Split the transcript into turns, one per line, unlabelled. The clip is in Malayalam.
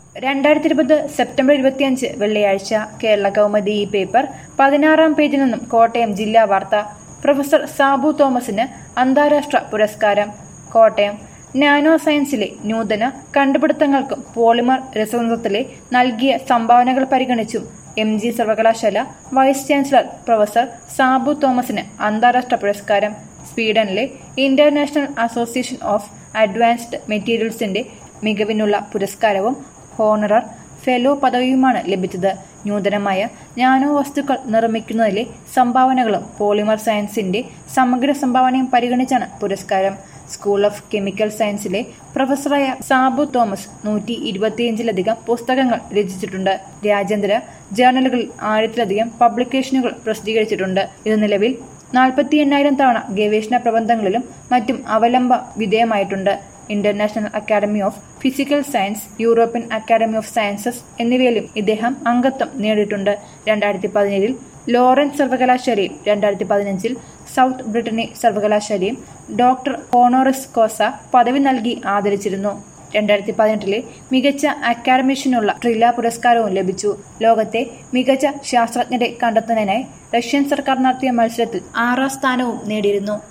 രണ്ടായിരത്തി ഇരുപത് സെപ്റ്റംബർ ഇരുപത്തിയഞ്ച് വെള്ളിയാഴ്ച കേരള കൗമുദി ഈ പേപ്പർ പതിനാറാം പേജിൽ നിന്നും കോട്ടയം ജില്ലാ വാർത്ത പ്രൊഫസർ സാബു തോമസിന് അന്താരാഷ്ട്ര പുരസ്കാരം കോട്ടയം നാനോ സയൻസിലെ നൂതന കണ്ടുപിടുത്തങ്ങൾക്കും പോളിമർ രസതന്ത്രത്തിലെ നൽകിയ സംഭാവനകൾ പരിഗണിച്ചും എം ജി സർവകലാശാല വൈസ് ചാൻസലർ പ്രൊഫസർ സാബു തോമസിന് അന്താരാഷ്ട്ര പുരസ്കാരം സ്വീഡനിലെ ഇന്റർനാഷണൽ അസോസിയേഷൻ ഓഫ് അഡ്വാൻസ്ഡ് മെറ്റീരിയൽസിന്റെ മികവിനുള്ള പുരസ്കാരവും ഹോണറർ ഫെലോ പദവിയുമാണ് ലഭിച്ചത് നൂതനമായ നാനോ വസ്തുക്കൾ നിർമ്മിക്കുന്നതിലെ സംഭാവനകളും പോളിമർ സയൻസിന്റെ സമഗ്ര സംഭാവനയും പരിഗണിച്ചാണ് പുരസ്കാരം സ്കൂൾ ഓഫ് കെമിക്കൽ സയൻസിലെ പ്രൊഫസറായ സാബു തോമസ് നൂറ്റി ഇരുപത്തിയഞ്ചിലധികം പുസ്തകങ്ങൾ രചിച്ചിട്ടുണ്ട് രാജ്യാന്തര ജേർണലുകളിൽ ആയിരത്തിലധികം പബ്ലിക്കേഷനുകൾ പ്രസിദ്ധീകരിച്ചിട്ടുണ്ട് ഇത് നിലവിൽ നാൽപ്പത്തി എണ്ണായിരം തവണ ഗവേഷണ പ്രബന്ധങ്ങളിലും മറ്റും അവലംബ വിധേയമായിട്ടുണ്ട് international academy of physical science European academy of sciences എന്നിവയിലും ഇദ്ദേഹം അംഗത്വം നേടിയിട്ടുണ്ട് രണ്ടായിരത്തി പതിനേഴിൽ ലോറൻസ് സർവകലാശാലയും രണ്ടായിരത്തി പതിനഞ്ചിൽ സൗത്ത് ബ്രിട്ടനി സർവകലാശാലയും ഡോക്ടർ ഹോണോറിസ് കോസ പദവി നൽകി ആദരിച്ചിരുന്നു രണ്ടായിരത്തി പതിനെട്ടിലെ മികച്ച അക്കാഡമിഷ്യനുള്ള ട്രില്ല പുരസ്കാരവും ലഭിച്ചു ലോകത്തെ മികച്ച ശാസ്ത്രജ്ഞരെ കണ്ടെത്തുന്നതിനായി റഷ്യൻ സർക്കാർ നടത്തിയ മത്സരത്തിൽ ആറാം സ്ഥാനവും നേടിയിരുന്നു